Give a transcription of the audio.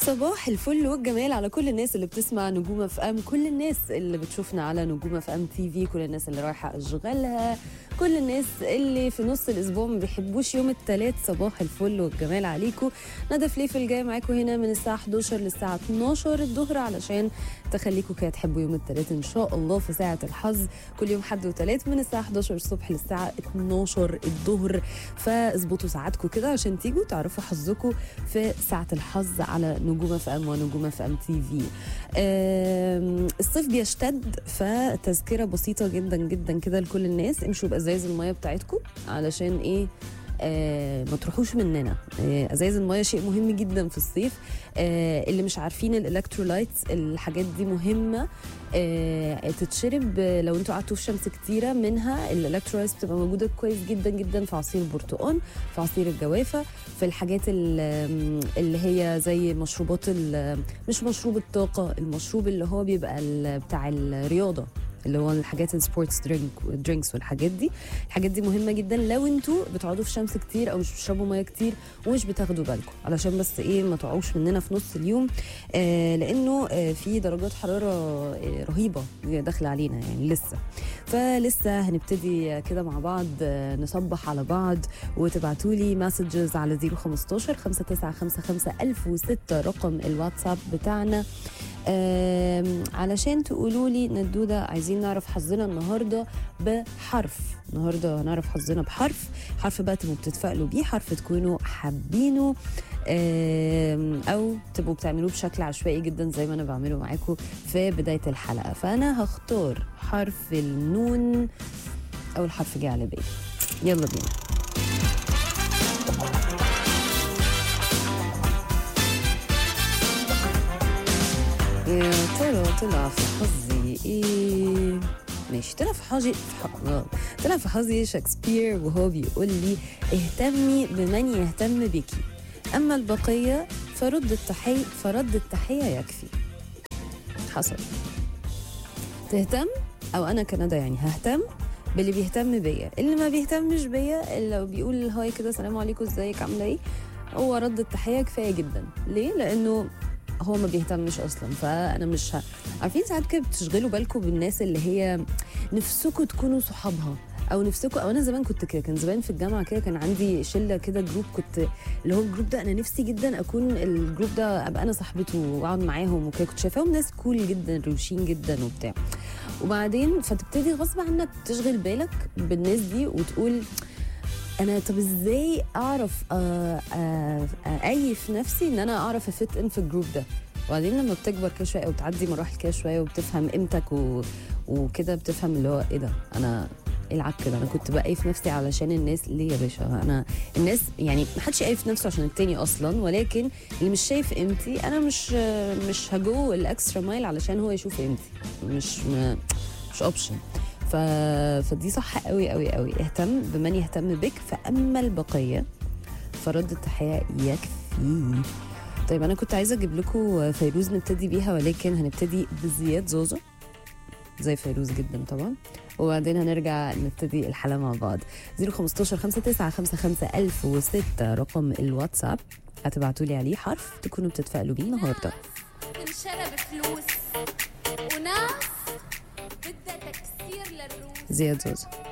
صباح الفل والجمال على كل الناس اللي بتسمع نجوم اف ام كل الناس اللي بتشوفنا على نجوم اف ام تي في كل الناس اللي رايحه اشغالها كل الناس اللي في نص الاسبوع ما بيحبوش يوم الثلاث صباح الفل والجمال عليكم ندى فليفل جاي معاكم هنا من الساعه 11 للساعه 12 الظهر علشان تخليكم كده تحبوا يوم الثلاث ان شاء الله في ساعه الحظ كل يوم حد وثلاث من الساعه 11 الصبح للساعه 12 الظهر فاظبطوا ساعاتكم كده عشان تيجوا تعرفوا حظكم في ساعه الحظ على نجوم اف ام ونجوم اف ام تي في آم، الصيف بيشتد فتذكره بسيطه جدا جدا كده لكل الناس امشوا بازايز الميه بتاعتكم علشان ايه آه ما تروحوش مننا آه ازايز الميه شيء مهم جدا في الصيف آه اللي مش عارفين الالكترولايتس الحاجات دي مهمه آه تتشرب آه، لو انتوا قعدتوا في شمس كتيره منها الالكترولايتس بتبقى موجوده كويس جدا جدا في عصير البرتقال في عصير الجوافه في الحاجات ال- اللي هي زي مشروبات ال- مش مشروب الطاقه المشروب اللي هو بيبقى ال- بتاع الرياضه اللي هو الحاجات السبورتس درينك درينكس والحاجات دي الحاجات دي مهمه جدا لو انتوا بتقعدوا في شمس كتير او مش بتشربوا ميه كتير ومش بتاخدوا بالكم علشان بس ايه ما تقعوش مننا في نص اليوم آه لانه آه في درجات حراره آه رهيبه داخله علينا يعني لسه فلسه هنبتدي كده مع بعض آه، نصبح على بعض وتبعتوا لي مسجز على 015 5955 1006 رقم الواتساب بتاعنا آم، علشان تقولوا لي ندودة عايزين نعرف حظنا النهارده بحرف النهارده هنعرف حظنا بحرف حرف بقى تبقوا بتتفائلوا بيه حرف تكونوا حابينه آم، او تبقوا بتعملوه بشكل عشوائي جدا زي ما انا بعمله معاكم في بدايه الحلقه فانا هختار حرف النون اول حرف جه على بالي يلا بينا يا ترى طلع في حظي ايه ماشي طلع في حظي في ح- آه. طلع في حظي شكسبير وهو بيقول لي اهتمي بمن يهتم بك اما البقيه فرد التحية فرد التحية يكفي حصل تهتم او انا كندا يعني ههتم باللي بيهتم بيا اللي ما بيهتمش بيا اللي لو بيقول هاي كده سلام عليكم ازيك عامله ايه هو رد التحيه كفايه جدا ليه لانه هو ما بيهتمش اصلا فانا مش ه... عارفين ساعات كده بتشغلوا بالكم بالناس اللي هي نفسكم تكونوا صحابها او نفسكم او انا زمان كنت كده كان زمان في الجامعه كده كان عندي شله كده جروب كنت اللي هو الجروب ده انا نفسي جدا اكون الجروب ده ابقى انا صاحبته واقعد معاهم وكده كنت شايفاهم ناس كول جدا روشين جدا وبتاع وبعدين فتبتدي غصب عنك تشغل بالك بالناس دي وتقول انا طب ازاي اعرف آه، آه، اقيف نفسي ان انا اعرف افت ان في الجروب ده وبعدين لما بتكبر كده شويه وتعدي مراحل كده شويه وبتفهم قيمتك و... وكده بتفهم اللي هو ايه ده انا ايه العك ده انا كنت بقيف نفسي علشان الناس ليه يا باشا انا الناس يعني محدش يقيف نفسه عشان التاني اصلا ولكن اللي مش شايف قيمتي انا مش مش هجو الاكسترا مايل علشان هو يشوف قيمتي مش م... مش اوبشن ف... فدي صح قوي قوي قوي اهتم بمن يهتم بك فاما البقيه فرد التحيه يكفي طيب انا كنت عايزه اجيب لكم فيروز نبتدي بيها ولكن هنبتدي بزياد زوزو زي فيروز جدا طبعا وبعدين هنرجع نبتدي الحلقه مع بعض 015 5955 1006 رقم الواتساب هتبعتوا لي عليه حرف تكونوا بتتفائلوا بيه النهارده تنشرى بفلوس وناس بدها تكسير للروس زياد زوزو